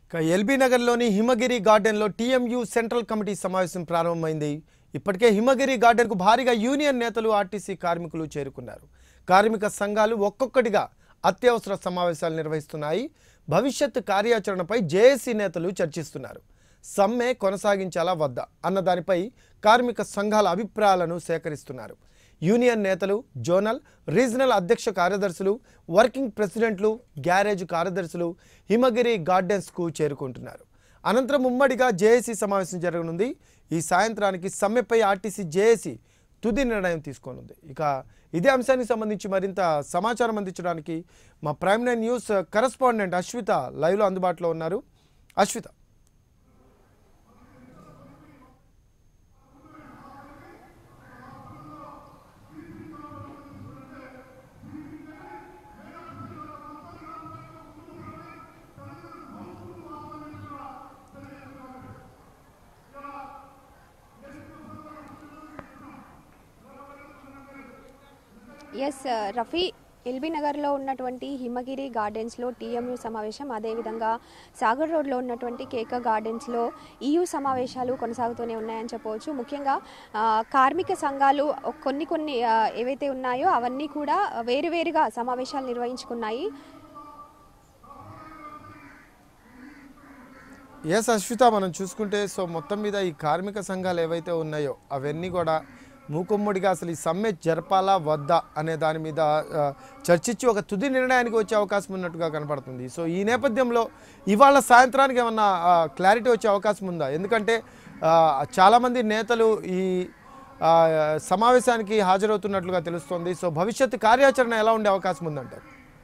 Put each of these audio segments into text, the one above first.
ఇక ఎల్బీ నగర్లోని హిమగిరి గార్డెన్లో టీఎంయూ సెంట్రల్ కమిటీ సమావేశం ప్రారంభమైంది ఇప్పటికే హిమగిరి గార్డెన్కు భారీగా యూనియన్ నేతలు ఆర్టీసీ కార్మికులు చేరుకున్నారు కార్మిక సంఘాలు ఒక్కొక్కటిగా అత్యవసర సమావేశాలు నిర్వహిస్తున్నాయి భవిష్యత్ కార్యాచరణపై జేఏసీ నేతలు చర్చిస్తున్నారు సమ్మె కొనసాగించాలా వద్దా అన్న దానిపై కార్మిక సంఘాల అభిప్రాయాలను సేకరిస్తున్నారు యూనియన్ నేతలు జోనల్ రీజనల్ అధ్యక్ష కార్యదర్శులు వర్కింగ్ ప్రెసిడెంట్లు గ్యారేజ్ కార్యదర్శులు హిమగిరి గార్డెన్స్కు చేరుకుంటున్నారు అనంతరం ఉమ్మడిగా జేఏసీ సమావేశం జరగనుంది ఈ సాయంత్రానికి సమ్మెపై ఆర్టీసీ జేఏసీ తుది నిర్ణయం తీసుకోనుంది ఇక ఇదే అంశానికి సంబంధించి మరింత సమాచారం అందించడానికి మా prime nine news correspondent Ashwitha లైవ్లో అందుబాటులో ఉన్నారు అశ్విత ఎస్ రఫీ ఎల్బీ నగర్లో ఉన్నటువంటి హిమగిరి గార్డెన్స్లో టీఎంయూ సమావేశం అదేవిధంగా సాగర్ రోడ్లో ఉన్నటువంటి కేక గార్డెన్స్లో ఈయూ సమావేశాలు కొనసాగుతూనే ఉన్నాయని చెప్పవచ్చు ముఖ్యంగా ఆ, కార్మిక సంఘాలు కొన్ని కొన్ని ఆ, ఏవైతే ఉన్నాయో అవన్నీ కూడా వేరువేరుగా సమావేశాలు నిర్వహించుకున్నాయి ఎస్ అశ్విత మనం చూసుకుంటే సో మొత్తం మీద ఈ కార్మిక సంఘాలు ఏవైతే ఉన్నాయో అవన్నీ కూడా మూకుమ్మడిగా అసలు ఈ సమ్మె జరపాలా వద్దా అనే దాని మీద ఆ, చర్చించి ఒక తుది నిర్ణయానికి వచ్చే అవకాశం ఉన్నట్టుగా కనపడుతుంది సో ఈ నేపథ్యంలో ఇవాళ సాయంత్రానికి ఏమన్నా క్లారిటీ వచ్చే అవకాశం ఉందా ఎందుకంటే ఆ, చాలామంది నేతలు ఈ ఆ, సమావేశానికి హాజరవుతున్నట్లుగా తెలుస్తోంది సో భవిష్యత్ కార్యాచరణ ఎలా ఉండే అవకాశం ఉందంటారు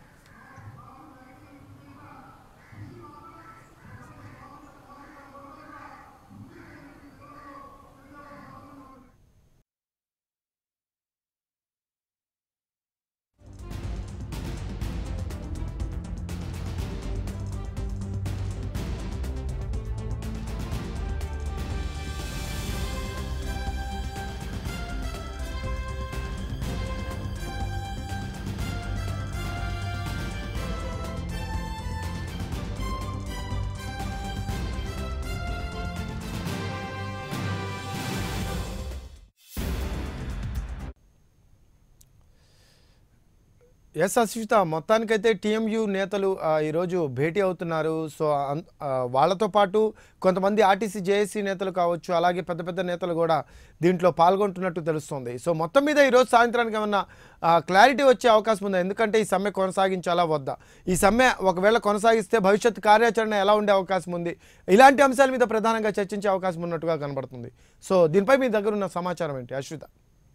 ఎస్ అశ్విత మొత్తానికైతే టీఎంయూ నేతలు ఆ, ఈరోజు భేటీ అవుతున్నారు సో అన్- ఆ, వాళ్ళతో పాటు కొంతమంది ఆర్టీసీ జేఏసీ నేతలు కావచ్చు అలాగే పెద్ద పెద్ద నేతలు కూడా దీంట్లో పాల్గొంటున్నట్టు తెలుస్తుంది సో మొత్తం మీద ఈరోజు సాయంత్రానికి ఏమన్నా ఆ, క్లారిటీ వచ్చే అవకాశం ఉందా ఎందుకంటే ఈ సమ్మె కొనసాగించాలా వద్దా ఈ సమ్మె ఒకవేళ కొనసాగిస్తే భవిష్యత్ కార్యాచరణ ఎలా ఉండే అవకాశం ఉంది ఇలాంటి అంశాల మీద ప్రధానంగా చర్చించే అవకాశం ఉన్నట్టుగా కనబడుతుంది సో దీనిపై మీ దగ్గర ఉన్న సమాచారం ఏంటి అశ్విత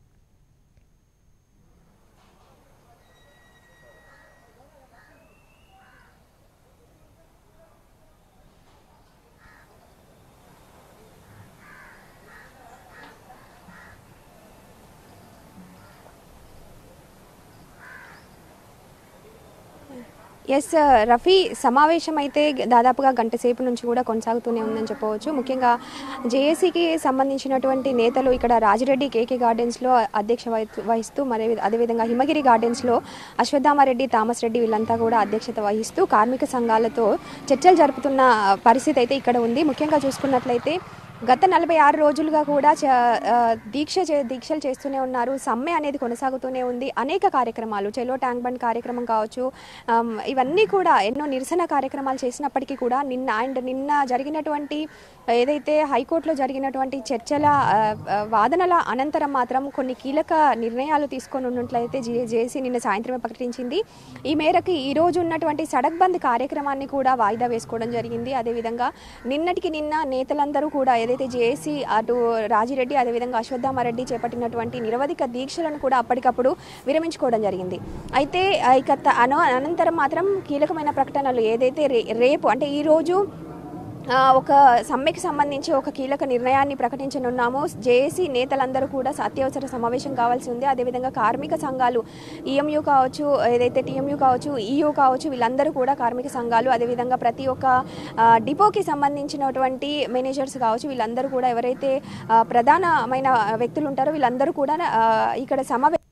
ఎస్ రఫీ సమావేశం అయితే దాదాపుగా గంట సేపు నుంచి కూడా కొనసాగుతూనే ఉందని చెప్పవచ్చు ముఖ్యంగా జేఏసీకి సంబంధించినటువంటి నేతలు ఇక్కడ రాజిరెడ్డి కేకే గార్డెన్స్లో అధ్యక్ష వహిస్తూ- వహిస్తూ మరి అదేవిధంగా హిమగిరి గార్డెన్స్లో అశ్వత్థామారెడ్డి థామస్ రెడ్డి వీళ్ళంతా కూడా అధ్యక్షత వహిస్తూ కార్మిక సంఘాలతో చర్చలు జరుపుతున్న పరిస్థితి అయితే ఇక్కడ ఉంది ముఖ్యంగా చూసుకున్నట్లయితే గత నలభై ఆరు రోజులుగా కూడా చ- ఆ, దీక్ష చే- దీక్షలు చేస్తూనే ఉన్నారు సమ్మె అనేది కొనసాగుతూనే ఉంది అనేక కార్యక్రమాలు చెలో ట్యాంక్ బండ్ కార్యక్రమం కావచ్చు ఆమ్, ఇవన్నీ కూడా ఎన్నో నిరసన కార్యక్రమాలు చేసినప్పటికీ కూడా నిన్న అండ్ నిన్న జరిగినటువంటి ఏదైతే హైకోర్టులో జరిగినటువంటి చర్చల ఆ, ఆ, వాదనల అనంతరం మాత్రం కొన్ని కీలక నిర్ణయాలు తీసుకొని ఉన్నట్లయితే జే జేసీ నిన్న సాయంత్రమే ప్రకటించింది ఈ మేరకు ఈ రోజు ఉన్నటువంటి సడక్ బంద్ కార్యక్రమాన్ని కూడా వాయిదా వేసుకోవడం జరిగింది అదేవిధంగా నిన్నటికి నిన్న నేతలందరూ కూడా ఏదైతే జేఏసీ అటు రాజిరెడ్డి అదేవిధంగా అశ్వత్థామారెడ్డి చేపట్టినటువంటి నిరవధిక దీక్షలను కూడా అప్పటికప్పుడు విరమించుకోవడం జరిగింది అయితే ఆ, ఇక త- అన అనంతరం మాత్రం కీలకమైన ప్రకటనలు ఏదైతే రే రేపు అంటే ఈ రోజు ఆ, ఒక సమ్మెకి సంబంధించి ఒక కీలక నిర్ణయాన్ని ప్రకటించనున్నాము జేఏసీ నేతలందరూ కూడా అత్యవసర సమావేశం కావాల్సి ఉంది అదేవిధంగా కార్మిక సంఘాలు ఈఎంయూ కావచ్చు ఏదైతే టీఎంయూ కావచ్చు ఈయూ కావచ్చు వీళ్ళందరూ కూడా కార్మిక సంఘాలు అదేవిధంగా ప్రతి ఒక్క ఆ, డిపోకి సంబంధించినటువంటి మేనేజర్స్ కావచ్చు వీళ్ళందరూ కూడా ఎవరైతే ఆ, ప్రధానమైన వ్యక్తులు ఉంటారో వీళ్ళందరూ కూడా ఆ, ఇక్కడ సమావేశం